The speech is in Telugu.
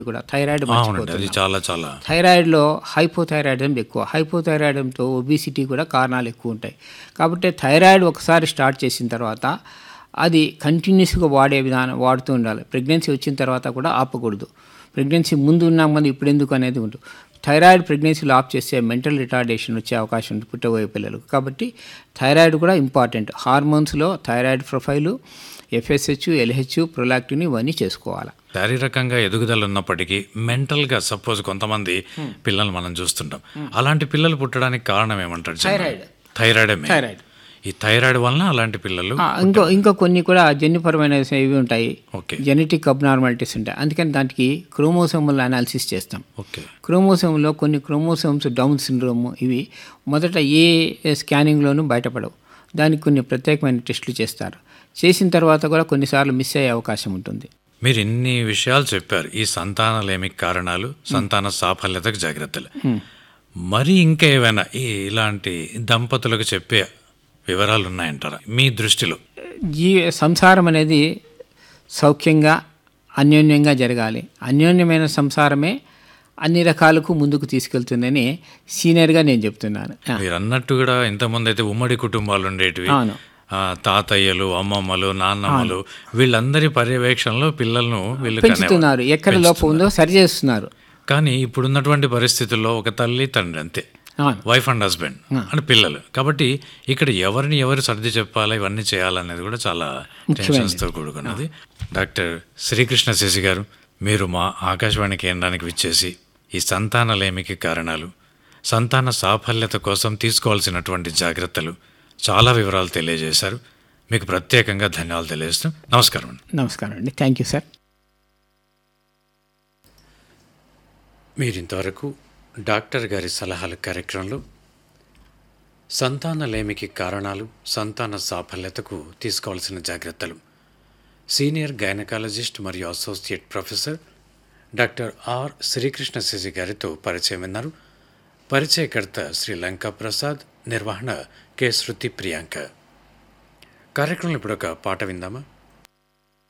కూడా థైరాయిడ్ అవునండి అది మర్చిపోతున్నాం చాలా చాలా థైరాయిడ్లో హైపోథైరాయిడిజం ఎక్కువ హైపోథైరాయిడంతో ఒబిసిటీ కూడా కారణాలు ఎక్కువ ఉంటాయి కాబట్టి థైరాయిడ్ ఒకసారి స్టార్ట్ చేసిన తర్వాత అది కంటిన్యూస్గా వాడే విధానం వాడుతూ ఉండాలి ప్రెగ్నెన్సీ వచ్చిన తర్వాత కూడా ఆపకూడదు ప్రెగ్నెన్సీ ముందు ఉన్నాం కదా ఇప్పుడు ఎందుకు అనేది ఉంటుంది థైరాయిడ్ ప్రెగ్నెన్సీలో ఆఫ్ చేస్తే మెంటల్ రిటార్డేషన్ వచ్చే అవకాశం ఉంది పుట్టబోయే పిల్లలకు కాబట్టి థైరాయిడ్ కూడా ఇంపార్టెంట్ హార్మోన్స్లో thyroid profile FSH LH prolactin ఇవన్నీ చేసుకోవాలి శారీరకంగా ఎదుగుదల ఉన్నప్పటికీ మెంటల్గా సపోజ్ కొంతమంది పిల్లలు మనం చూస్తుంటాం అలాంటి పిల్లలు పుట్టడానికి కారణం ఏమంటారు థైరాయిడ్. Thyroid thyroid. ఈ థైరాయిడ్ వలన అలాంటి పిల్లలు ఆ, ఇంకో ఇంకా కొన్ని కూడా జన్యుపరమైన ఇవి ఉంటాయి ఓకే జెనెటిక్ అబ్నార్మాలిటీస్ ఉంటాయి అందుకని దానికి క్రోమోసోమల్ అనాలిసిస్ చేస్తాం ఓకే క్రోమోసోమ్లో కొన్ని క్రోమోసోమ్స్ డౌన్ సిండ్రోమ్ ఇవి మొదట ఏ స్కానింగ్లోనూ బయటపడవు దానికి కొన్ని ప్రత్యేకమైన టెస్టులు చేస్తారు చేసిన తర్వాత కూడా కొన్నిసార్లు మిస్ అయ్యే అవకాశం ఉంటుంది మీరు ఇన్ని విషయాలు చెప్పారు ఈ సంతానలేమికి కారణాలు సంతాన సాఫల్యతకు జాగ్రత్తలు మరి ఇంకా ఏమైనా ఈ ఇలాంటి దంపతులకు చెప్పే వివరాలు ఉన్నాయంటారా మీ దృష్టిలో జీ సంసారం అనేది సౌఖ్యంగా అన్యోన్యంగా జరగాలి అన్యోన్యమైన సంసారమే అన్ని రకాలకు ముందుకు తీసుకెళ్తుందని సీనియర్గా నేను చెప్తున్నాను ఆ, మీరు అన్నట్టు కూడా ఇంతకుముందు అయితే ఉమ్మడి కుటుంబాలు ఉండేటివి అవును ఆ, తాతయ్యలు అమ్మమ్మలు నాన్నమ్మలు వీళ్ళందరి పర్యవేక్షణలో పిల్లలను వీళ్ళు కనేవారు. పెంచుతున్నారు ఎక్కడ లోపం ఉందో సరి చేస్తున్నారు కానీ ఇప్పుడున్నటువంటి పరిస్థితుల్లో ఒక తల్లి తండ్రి అంతే అవును వైఫ్ అండ్ హస్బెండ్ అని పిల్లలు కాబట్టి ఇక్కడ ఎవరిని ఎవరు సర్ది చెప్పాలా ఇవన్నీ చేయాలనేది కూడా చాలా టెన్షన్స్తో కూడుకున్నది డాక్టర్ శ్రీకృష్ణ శశి గారు మీరు మా ఆకాశవాణి కేంద్రానికి విచ్చేసి ఈ సంతానలేమికి కారణాలు సంతాన సాఫల్యత కోసం తీసుకోవాల్సినటువంటి జాగ్రత్తలు చాలా వివరాలు తెలియజేశారు మీకు ప్రత్యేకంగా ధన్యవాదాలు తెలియజేస్తాం నమస్కారం అండి నమస్కారం అండి థ్యాంక్ యూ సార్ మీరు ఇంతవరకు డాక్టర్ గారి సలహాల కార్యక్రమంలో సంతానలేమికి కారణాలు సంతాన సాఫల్యతకు తీసుకోవాల్సిన జాగ్రత్తలు సీనియర్ గైనకాలజిస్ట్ మరియు associate professor doctor R Srikrishna Sasi గారితో పరిచయం విన్నారు పరిచయకర్త శ్రీ లంకా ప్రసాద్ నిర్వహణ కె శృతి ప్రియాంక కార్యక్రమంలో ఇప్పుడు ఒక పాట విందామా